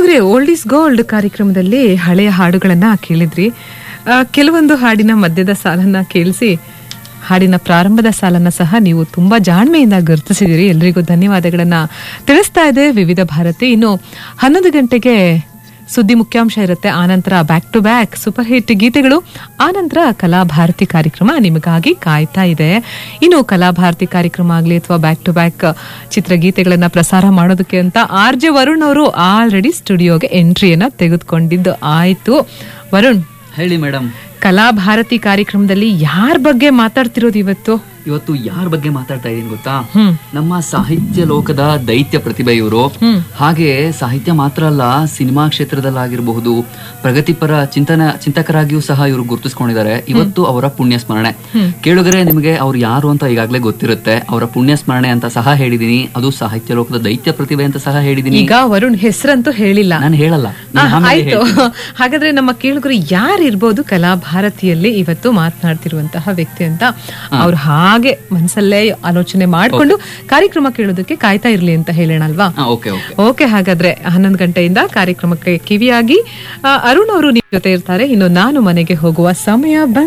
ಕೇಳುಗರೆ old is gold ಕಾರ್ಯಕ್ರಮದಲ್ಲಿ ಹಳೆಯ ಹಾಡುಗಳನ್ನ ಕೇಳಿದ್ರಿ ಆ, ಕೆಲವೊಂದು ಹಾಡಿನ ಮಧ್ಯದ ಸಾಲನ್ನ ಕೇಳಿಸಿ ಹಾಡಿನ ಪ್ರಾರಂಭದ ಸಾಲನ್ನ ಸಹ ನೀವು ತುಂಬಾ ಜಾಣ್ಮೆಯಿಂದ ಗುರುತಿಸಿದಿರಿ ಎಲ್ರಿಗೂ ಧನ್ಯವಾದಗಳನ್ನ ತಿಳಿಸ್ತಾ ಇದೆ ವಿವಿಧ ಭಾರತಿ ಇನ್ನು ಹನ್ನೊಂದು ಗಂಟೆಗೆ ಸುದ್ದಿ ಮುಖ್ಯಾಂಶ ಇರುತ್ತೆ ಆನಂತರ back to back super hit ಗೀತೆಗಳು ಆನಂತರ ಕಲಾಭಾರತಿ ಕಾರ್ಯಕ್ರಮ ನಿಮಗಾಗಿ ಕಾಯ್ತಾ ಇದೆ ಇನ್ನು ಕಲಾಭಾರತಿ ಕಾರ್ಯಕ್ರಮ ಆಗಲಿ ಅಥವಾ ಬ್ಯಾಕ್ ಟು ಬ್ಯಾಕ್ ಚಿತ್ರಗೀತೆಗಳನ್ನ ಪ್ರಸಾರ ಮಾಡೋದಕ್ಕೆ ಅಂತ ಆರ್ ಜೆ ವರುಣ್ ಅವರು ಆಲ್ರೆಡಿ ಸ್ಟುಡಿಯೋಗೆ ಎಂಟ್ರಿಯನ್ನ ತೆಗೆದುಕೊಂಡಿದ್ದು ಆಯ್ತು ವರುಣ್ ಹೇಳಿ ಮೇಡಮ್ ಕಲಾಭಾರತಿ ಕಾರ್ಯಕ್ರಮದಲ್ಲಿ ಯಾರ ಬಗ್ಗೆ ಮಾತಾಡ್ತಿರೋದು ಇವತ್ತು ಇವತ್ತು ಯಾರ ಬಗ್ಗೆ ಮಾತಾಡ್ತಾ ಇದೀನಿ ಗೊತ್ತಾ ಹ್ಮ್ ನಮ್ಮ ಸಾಹಿತ್ಯ ಲೋಕದ ದೈತ್ಯ ಪ್ರತಿಭೆ ಇವರು ಹ್ಮ್ ಹಾಗೆ ಸಾಹಿತ್ಯ ಮಾತ್ರ ಅಲ್ಲ ಸಿನಿಮಾ ಕ್ಷೇತ್ರದಲ್ಲಾಗಿರಬಹುದು ಪ್ರಗತಿಪರ ಚಿಂತನ ಚಿಂತಕರಾಗಿಯೂ ಸಹ ಇವರು ಗುರುತಿಸ್ಕೊಂಡಿದ್ದಾರೆ ಇವತ್ತು ಅವರ ಪುಣ್ಯ ಸ್ಮರಣೆ ಕೇಳುಗರೆ ನಿಮಗೆ ಅವ್ರು ಯಾರು ಅಂತ ಈಗಾಗಲೇ ಗೊತ್ತಿರುತ್ತೆ ಅವರ ಪುಣ್ಯ ಸ್ಮರಣೆ ಅಂತ ಸಹ ಹೇಳಿದೀನಿ ಅದು ಸಾಹಿತ್ಯ ಲೋಕದ ದೈತ್ಯ ಪ್ರತಿಭೆ ಅಂತ ಸಹ ಹೇಳಿದೀನಿ ಈಗ ವರುಣ್ ಹೆಸರಂತೂ ಹೇಳಿಲ್ಲ ನಾನು ಹೇಳಲ್ಲ ಆ, ನಾನು ಆಮೇಲೆ ಆಯ್ತು ಹೇಳ್ತೀನಿ. ಹಾಗಾದ್ರೆ ನಮ್ಮ ಕೇಳುಗರು ಯಾರು ಇರ್ಬೋದು ಕಲಾಭಾರತಿಯಲ್ಲಿ ಇವತ್ತು ಮಾತನಾಡ್ತಿರುವಂತಹ ವ್ಯಕ್ತಿ ಅಂತ ಅವ್ರು ಹಾಗೆ ಮನಸ್ಸಲ್ಲೇ ಆಲೋಚನೆ ಮಾಡ್ಕೊಂಡು ಕಾರ್ಯಕ್ರಮ ಕೇಳೋದಕ್ಕೆ ಕಾಯ್ತಾ ಇರ್ಲಿ ಅಂತ ಹೇಳೋಣ ಅಲ್ವಾ ಹಾ, ಓಕೆ ಓಕೆ ಓಕೆ ಹಾಗಾದ್ರೆ ಹನ್ನೊಂದು ಗಂಟೆಯಿಂದ ಕಾರ್ಯಕ್ರಮಕ್ಕೆ ಕಿವಿಯಾಗಿ ಆ, ಅರುಣ್ ಅವರು ನಿಮ್ ಜೊತೆ ಇರ್ತಾರೆ ಇನ್ನು ನಾನು ಮನೆಗೆ ಹೋಗುವ ಸಮಯ ಬಂದ